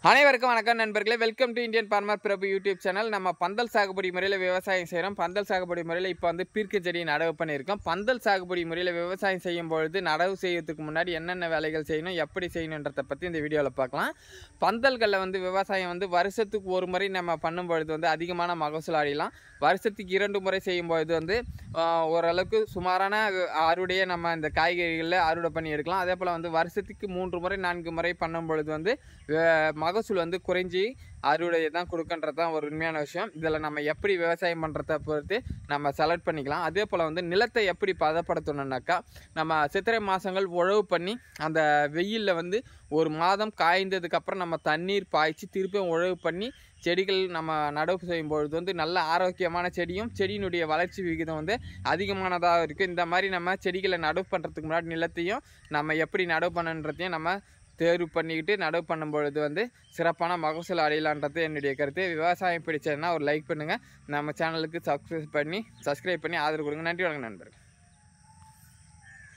அனைவருக்கும் வணக்கம் நண்பர்களே welcome to Indian farmer Prabhu YouTube channel நம்ம பந்தல் சாகுபடி முறையில் விவசாயம் செய்கிறோம் பந்தல் சாகுபடி முறையில் இப்போ வந்து பீர்க்க செடி நடவு பண்ணியிருக்கோம் பந்தல் சாகுபடி முறையில் விவசாயம் செய்யும் பொழுது நடவு செய்யறதுக்கு முன்னாடி என்னென்ன வேலைகள் செய்யணும் எப்படி செய்யணுன்றதை பற்றி இந்த வீடியோவில் பார்க்கலாம் பந்தல்களில் வந்து விவசாயம் வந்து வருஷத்துக்கு ஒரு முறை நம்ம பண்ணும் பொழுது வந்து அதிகமான மகசூல் அடையலாம் வருஷத்துக்கு இரண்டு முறை செய்யும் பொழுது வந்து ஆஹ், ஓரளவுக்கு சுமாரான அறுவடையை நம்ம இந்த காய்கறிகளில் அறுவடை பண்ணி எடுக்கலாம் அதே போல் வந்து வருஷத்துக்கு மூன்று முறை நான்கு முறை பண்ணும் பொழுது வந்து வே- மகசூல் வந்து குறைஞ்சி அறுவடையை தான் கொடுக்கன்றது தான் ஒரு உண்மையான விஷயம் இதில் நம்ம எப்படி விவசாயம் பண்ணுறத பொறுத்து நம்ம செலக்ட் பண்ணிக்கலாம் அதே போல் வந்து நிலத்தை எப்படி பதப்படுத்தணுன்னாக்கா நம்ம சித்திரை மாதங்கள் உழவு பண்ணி அந்த வெயிலில் வந்து ஒரு மாதம் காய்ந்ததுக்கப்புறம் நம்ம தண்ணீர் பாய்ச்சி திருப்பியும் உழவு பண்ணி செடிகள் நம்ம நடவு செய்யும் பொழுது வந்து நல்ல ஆரோக்கியமான செடியும் செடியினுடைய வளர்ச்சி விகிதம் வந்து அதிகமானதாக இருக்குது இந்த மாதிரி நம்ம செடிகளை நடவு பண்ணுறதுக்கு முன்னாடி நிலத்தையும் நம்ம எப்படி நடவு பண்ணுன்றதையும் நம்ம தேர்வு பண்ணிக்கிட்டு நடவு பண்ணும் பொழுது வந்து சிறப்பான மகசூல் அடையலான்றது என்னுடைய கருத்து விவசாயம் பிடிச்சதுன்னா ஒரு லைக் பண்ணுங்கள் நம்ம சேனலுக்கு சப்ஸ்கிரைப் பண்ணி சப்ஸ்கிரைப் பண்ணி ஆதரவு கொடுங்க நன்றி வணக்கம் நண்பர்கள்